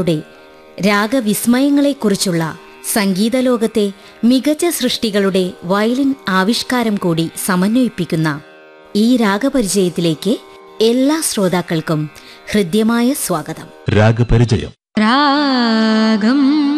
ശ്രോതാക്കളുടെ രാഗവിസ്മയങ്ങളെക്കുറിച്ചുള്ള സംഗീത ലോകത്തെ മികച്ച സൃഷ്ടികളുടെ വയലിൻ ആവിഷ്കാരം കൂടി സമന്വയിപ്പിക്കുന്ന ഈ രാഗപരിചയത്തിലേക്ക് എല്ലാ ശ്രോതാക്കൾക്കും ഹൃദ്യമായ സ്വാഗതം രാഗപരിചയം രാഗം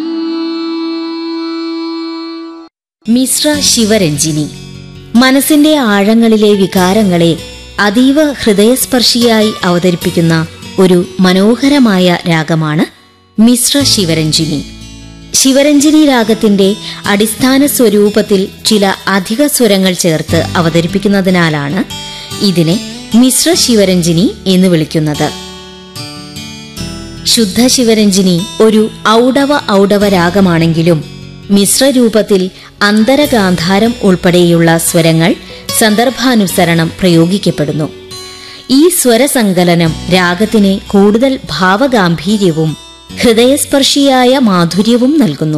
മിശ്ര ശിവരഞ്ജിനി മനസ്സിന്റെ ആഴങ്ങളിലെ വികാരങ്ങളെ അതീവ ഹൃദയസ്പർശിയായി അവതരിപ്പിക്കുന്ന ഒരു മനോഹരമായ രാഗമാണ് മിശ്ര ശിവരഞ്ജിനി ശിവരഞ്ജിനി രാഗത്തിന്റെ അടിസ്ഥാന സ്വരൂപത്തിൽ ചില അധിക സ്വരങ്ങൾ ചേർത്ത് അവതരിപ്പിക്കുന്നതിനാലാണ് ഇതിനെ മിശ്ര ശിവരഞ്ജിനി എന്ന് വിളിക്കുന്നത് ശുദ്ധ ശിവരഞ്ജിനി ഒരു ഔഡവ ഔഡവ രാഗമാണെങ്കിലും മിശ്രരൂപത്തിൽ അന്തരഗാന്ധാരം ഉൾപ്പെടെയുള്ള സ്വരങ്ങൾ സന്ദർഭാനുസരണം പ്രയോഗിക്കപ്പെടുന്നു ഈ സ്വരസങ്കലനം രാഗത്തിന് കൂടുതൽ ഭാവഗാംഭീര്യവും ഹൃദയസ്പർശിയായ മാധുര്യവും നൽകുന്നു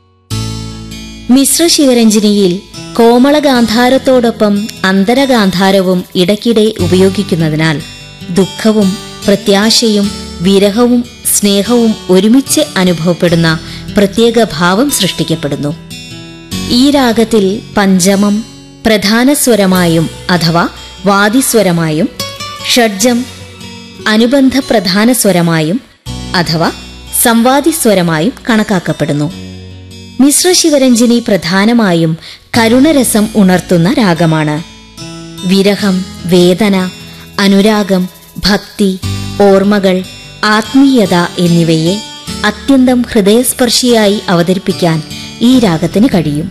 മിശ്ര ശിവരഞ്ജിനിയിൽ കോമളഗാന്ധാരത്തോടൊപ്പം അന്തരഗാന്ധാരവും ഇടയ്ക്കിടെ ഉപയോഗിക്കുന്നതിനാൽ ദുഃഖവും പ്രത്യാശയും വിരഹവും സ്നേഹവും ഒരുമിച്ച് അനുഭവപ്പെടുന്ന പ്രത്യേക ഭാവം സൃഷ്ടിക്കപ്പെടുന്നു ഈ രാഗത്തിൽ പഞ്ചമം പ്രധാന സ്വരമായും അഥവാ വാദിസ്വരമായും ഷഡ്ജം അനുബന്ധ പ്രധാന സ്വരമായും അഥവാ സംവാദിസ്വരമായും കണക്കാക്കപ്പെടുന്നു മിശ്ര ശിവരഞ്ജിനി പ്രധാനമായും കരുണരസം ഉണർത്തുന്ന രാഗമാണ് വിരഹം വേദന അനുരാഗം ഭക്തി ഓർമ്മകൾ ആത്മീയത എന്നിവയെ അത്യന്തം ഹൃദയസ്പർശിയായി അവതരിപ്പിക്കാൻ ഈ രാഗത്തിന് കഴിയും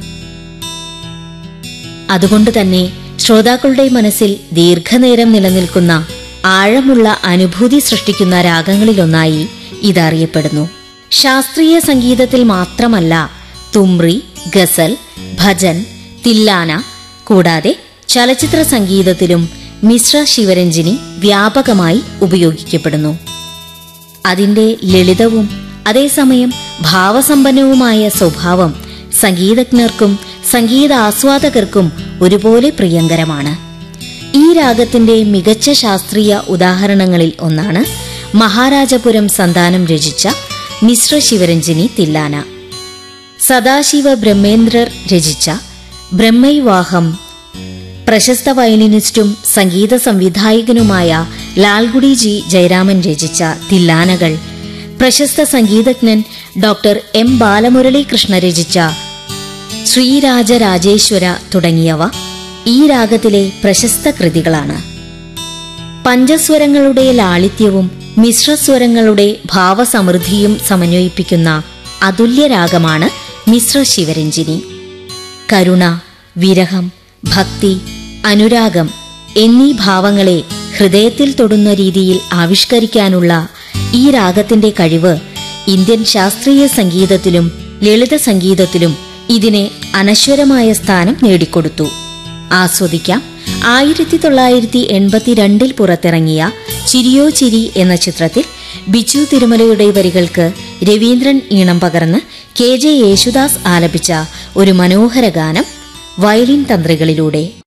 അതുകൊണ്ട് തന്നെ ശ്രോതാക്കളുടെ മനസ്സിൽ ദീർഘനേരം നിലനിൽക്കുന്ന ആഴമുള്ള അനുഭൂതി സൃഷ്ടിക്കുന്ന രാഗങ്ങളിലൊന്നായി ഇതറിയപ്പെടുന്നു ശാസ്ത്രീയ സംഗീതത്തിൽ മാത്രമല്ല തുമ്രി ഗസൽ ഭജൻ തില്ലാന കൂടാതെ ചലച്ചിത്ര സംഗീതത്തിലും മിശ്ര ശിവരഞ്ജിനി വ്യാപകമായി ഉപയോഗിക്കപ്പെടുന്നു അതിന്റെ ലളിതവും അതേസമയം ഭാവസമ്പന്നവുമായ സ്വഭാവം സംഗീതജ്ഞർക്കും സംഗീത ആസ്വാദകർക്കും ഒരുപോലെ പ്രിയങ്കരമാണ് ഈ രാഗത്തിന്റെ മികച്ച ശാസ്ത്രീയ ഉദാഹരണങ്ങളിൽ ഒന്നാണ് മഹാരാജപുരം സന്താനം രചിച്ച മിശ്ര ശിവരഞ്ജിനി തില്ലാന സദാശിവ ബ്രഹ്മേന്ദ്രർ രചിച്ച ബ്രഹ്മൈവാഹം പ്രശസ്ത വയലിനിസ്റ്റും സംഗീത സംവിധായകനുമായ ലാൽഗുഡി ജി ജയരാമൻ രചിച്ച തില്ലാനകൾ പ്രശസ്ത സംഗീതജ്ഞൻ ഡോക്ടർ എം ബാലമുരളീകൃഷ്ണ രചിച്ച ശ്രീരാജരാജേശ്വര തുടങ്ങിയവ ഈ രാഗത്തിലെ പ്രശസ്ത കൃതികളാണ് പഞ്ചസ്വരങ്ങളുടെ ലാളിത്യവും മിശ്രസ്വരങ്ങളുടെ ഭാവസമൃദ്ധിയും സമന്വയിപ്പിക്കുന്ന അതുല്യ രാഗമാണ് മിശ്ര ശിവരഞ്ജിനി കരുണ വിരഹം ഭക്തി അനുരാഗം എന്നീ ഭാവങ്ങളെ ഹൃദയത്തിൽ തൊടുന്ന രീതിയിൽ ആവിഷ്കരിക്കാനുള്ള ഈ രാഗത്തിന്റെ കഴിവ് ഇന്ത്യൻ ശാസ്ത്രീയ സംഗീതത്തിലും ലളിത സംഗീതത്തിലും ഇതിനെ അനശ്വരമായ സ്ഥാനം നേടിക്കൊടുത്തു ആസ്വദിക്കാം ആയിരത്തി തൊള്ളായിരത്തി എൺപത്തിരണ്ടിൽ പുറത്തിറങ്ങിയ ചിരിയോ ചിരി എന്ന ചിത്രത്തിൽ ബിജു തിരുമലയുടെ വരികൾക്ക് രവീന്ദ്രൻ ഈണം പകർന്ന് കെ ജെ യേശുദാസ് ആലപിച്ച ഒരു മനോഹര ഗാനം വയലിൻ തന്ത്രികളിലൂടെ